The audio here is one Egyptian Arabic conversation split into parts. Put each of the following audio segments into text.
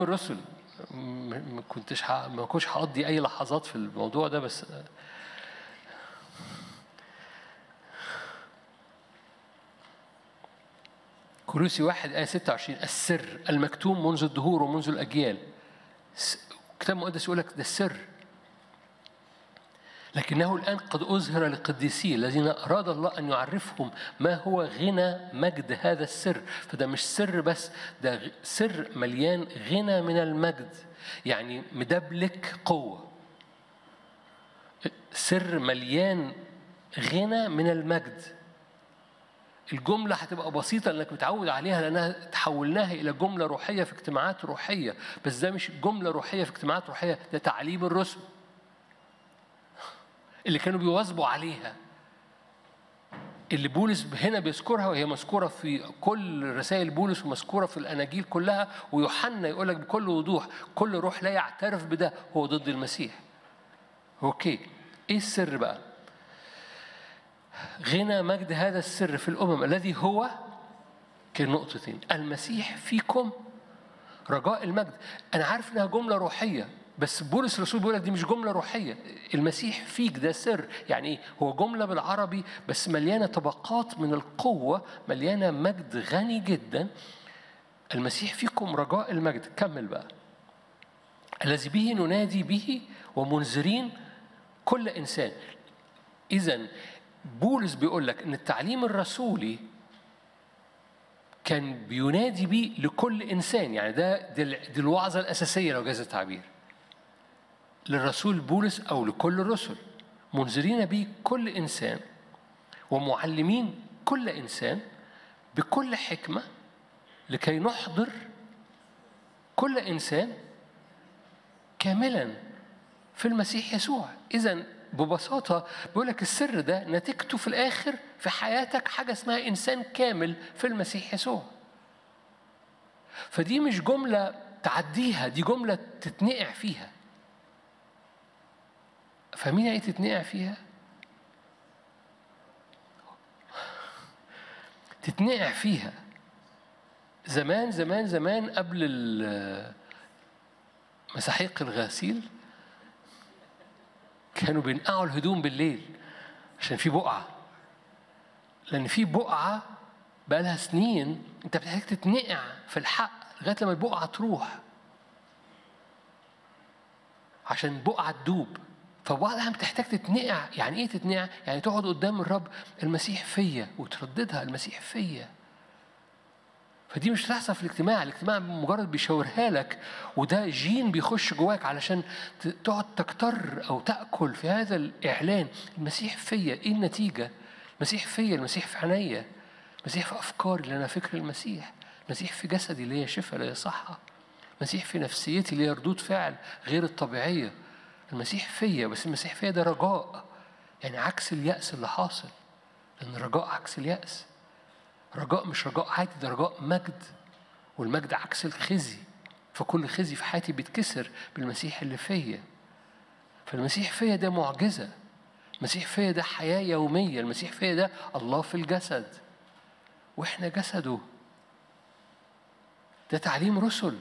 الرسل م- ما كنتش ه- ما كنتش هقضي اي لحظات في الموضوع ده بس كولوسي واحد آية 26 السر المكتوم منذ الدهور ومنذ الأجيال س- الكتاب المقدس يقول لك ده السر لكنه الآن قد أظهر لقديسيه الذين أراد الله أن يعرفهم ما هو غنى مجد هذا السر فده مش سر بس ده غ- سر مليان غنى من المجد يعني مدبلك قوة سر مليان غنى من المجد الجملة هتبقى بسيطة لأنك متعود عليها لأنها تحولناها إلى جملة روحية في اجتماعات روحية بس ده مش جملة روحية في اجتماعات روحية ده تعليم الرسل اللي كانوا بيواظبوا عليها اللي بولس هنا بيذكرها وهي مذكورة في كل رسائل بولس ومذكورة في الأناجيل كلها ويوحنا يقول لك بكل وضوح كل روح لا يعترف بده هو ضد المسيح أوكي إيه السر بقى؟ غنى مجد هذا السر في الأمم الذي هو كان نقطتين المسيح فيكم رجاء المجد أنا عارف إنها جملة روحية بس بولس الرسول بيقول لك دي مش جملة روحية المسيح فيك ده سر يعني إيه هو جملة بالعربي بس مليانة طبقات من القوة مليانة مجد غني جدا المسيح فيكم رجاء المجد كمل بقى الذي به ننادي به ومنذرين كل إنسان إذا بولس بيقول لك إن التعليم الرسولي كان بينادي بيه لكل إنسان يعني ده دي ال- دي الوعظة الأساسية لو جاز التعبير للرسول بولس أو لكل الرسل منذرين به كل إنسان ومعلمين كل إنسان بكل حكمة لكي نحضر كل إنسان كاملا في المسيح يسوع إذا ببساطة بيقول لك السر ده نتيجته في الآخر في حياتك حاجة اسمها إنسان كامل في المسيح يسوع فدي مش جملة تعديها دي جملة تتنقع فيها فاهمين ايه تتنقع فيها؟ تتنقع فيها زمان زمان زمان قبل ال- مساحيق الغسيل كانوا بينقعوا الهدوم بالليل عشان في بقعة لأن في بقعة بقالها سنين أنت بتحتاج تتنقع في الحق لغاية لما البقعة تروح عشان البقعة تدوب فبعضها بتحتاج تتنقع يعني ايه تتنقع يعني تقعد قدام الرب المسيح فيا وترددها المسيح فيا فدي مش هتحصل في الاجتماع الاجتماع مجرد بيشاورها لك وده جين بيخش جواك علشان ت- تقعد تكتر او تاكل في هذا الاعلان المسيح فيا ايه النتيجه المسيح فيا المسيح في عينيا المسيح في افكاري اللي انا فكر المسيح المسيح في جسدي اللي هي شفاء اللي هي صحه المسيح في نفسيتي اللي هي ردود فعل غير الطبيعيه المسيح فيا بس المسيح فيا ده رجاء يعني عكس اليأس اللي حاصل لأن الرجاء عكس اليأس رجاء مش رجاء عادي ده رجاء مجد والمجد عكس الخزي فكل خزي في حياتي بيتكسر بالمسيح اللي فيا فالمسيح فيا ده معجزة المسيح فيا ده حياة يومية المسيح فيا ده الله في الجسد وإحنا جسده ده تعليم رسل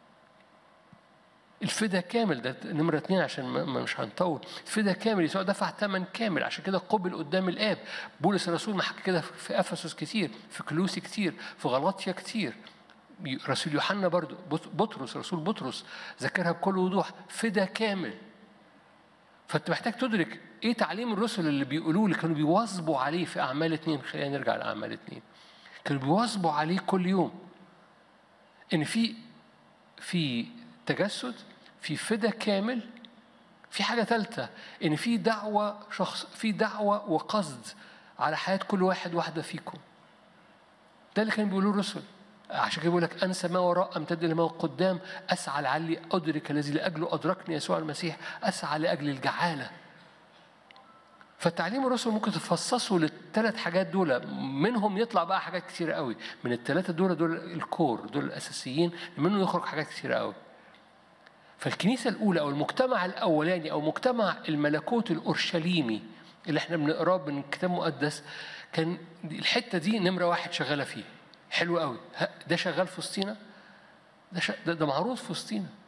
الفدا كامل ده نمرة اتنين عشان ما ما- مش هنطول الفدا كامل يسوع دفع ثمن كامل عشان كده قبل قدام الآب بولس الرسول ما حكى كده في أفسس كتير في كلوسي كتير في غلطيا كتير رسول يوحنا برضو بط- بطرس رسول بطرس ذكرها بكل وضوح فدا كامل فانت محتاج تدرك ايه تعليم الرسل اللي بيقولوه اللي كانوا بيواظبوا عليه في اعمال اتنين خلينا نرجع لاعمال اتنين كانوا بيواظبوا عليه كل يوم ان في في تجسد في فدا كامل في حاجة ثالثة إن في دعوة شخص في دعوة وقصد على حياة كل واحد واحدة فيكم. ده اللي كان بيقولوه الرسل. عشان كده بيقول لك أنسى ما وراء أمتد لما قدام أسعى لعلي أدرك الذي لأجله أدركني يسوع المسيح أسعى لأجل الجعالة. فالتعليم الرسل ممكن تفصصه للثلاث حاجات دول منهم يطلع بقى حاجات كتيرة قوي من الثلاثة دول دول الكور دول الأساسيين منهم يخرج حاجات كتيرة قوي فالكنيسة الأولى أو المجتمع الأولاني أو مجتمع الملكوت الأورشليمي اللي احنا بنقراه من الكتاب المقدس كان الحتة دي نمرة واحد شغالة فيه حلو قوي ها، ده شغال في وسطينا ده, ش... ده, ده معروض في وسطينا